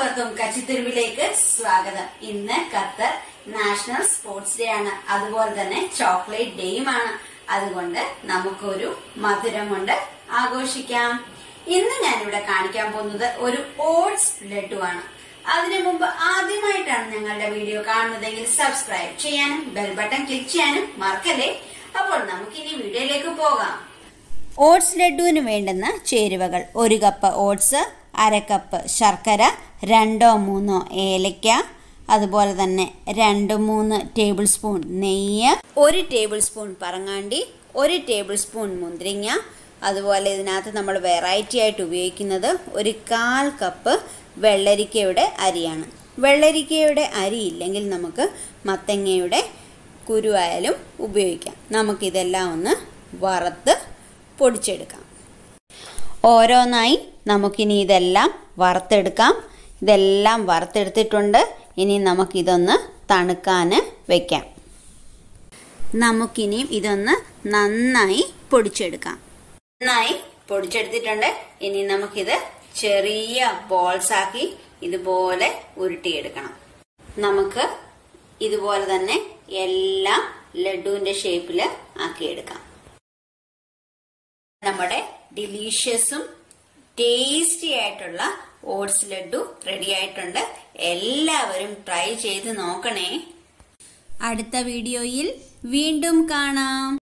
എല്ലാവർക്കും കച്ചിത്തുരുവിലേക്ക് സ്വാഗതം ഇന്ന് ഖത്തർ നാഷണൽ സ്പോർട്സ് ഡേ ആണ് അതുപോലെ തന്നെ ചോക്ലേറ്റ് ഡേയുമാണ് അതുകൊണ്ട് നമുക്കൊരു മധുരം കൊണ്ട് ആഘോഷിക്കാം ഇന്ന് ഞാനിവിടെ കാണിക്കാൻ പോകുന്നത് ഒരു ഓട്സ് ലഡുവാണ് അതിനു മുമ്പ് ആദ്യമായിട്ടാണ് ഞങ്ങളുടെ വീഡിയോ കാണുന്നതെങ്കിൽ സബ്സ്ക്രൈബ് ചെയ്യാനും ബെൽ ബട്ടൺ ക്ലിക്ക് ചെയ്യാനും മറക്കല്ലേ അപ്പോൾ നമുക്കിനി വീഡിയോയിലേക്ക് പോകാം ഓട്സ് ലഡുവിന് വേണ്ടുന്ന ചേരുവകൾ ഒരു കപ്പ് ഓട്സ് അര കപ്പ് ശർക്കര രണ്ടോ മൂന്നോ ഏലക്ക അതുപോലെ തന്നെ രണ്ട് മൂന്ന് ടേബിൾ സ്പൂൺ നെയ്യ് ഒരു ടേബിൾ സ്പൂൺ പറങ്ങാണ്ടി ഒരു ടേബിൾ സ്പൂൺ മുന്തിരിങ്ങ അതുപോലെ ഇതിനകത്ത് നമ്മൾ വെറൈറ്റി ആയിട്ട് ഉപയോഗിക്കുന്നത് ഒരു കാൽ കപ്പ് വെള്ളരിക്കയുടെ അരിയാണ് വെള്ളരിക്കയുടെ അരി ഇല്ലെങ്കിൽ നമുക്ക് മത്തങ്ങയുടെ കുരുവായാലും ഉപയോഗിക്കാം നമുക്കിതെല്ലാം ഒന്ന് വറുത്ത് പൊടിച്ചെടുക്കാം ഓരോന്നായി നമുക്കിനി ഇതെല്ലാം വറുത്തെടുക്കാം ഇതെല്ലാം വറുത്തെടുത്തിട്ടുണ്ട് ഇനി നമുക്കിതൊന്ന് തണുക്കാൻ വെക്കാം നമുക്കിനി ഇതൊന്ന് നന്നായി പൊടിച്ചെടുക്കാം നന്നായി പൊടിച്ചെടുത്തിട്ടുണ്ട് ഇനി നമുക്കിത് ചെറിയ ബോൾസ് ആക്കി ഇതുപോലെ ഉരുട്ടിയെടുക്കണം നമുക്ക് ഇതുപോലെ തന്നെ എല്ലാം ലഡുവിന്റെ ഷേപ്പിൽ ആക്കിയെടുക്കാം നമ്മുടെ ഡിലീഷ്യസും ടേസ്റ്റി ആയിട്ടുള്ള ഓട്സ് ലഡു റെഡി ആയിട്ടുണ്ട് എല്ലാവരും ട്രൈ ചെയ്ത് നോക്കണേ അടുത്ത വീഡിയോയിൽ വീണ്ടും കാണാം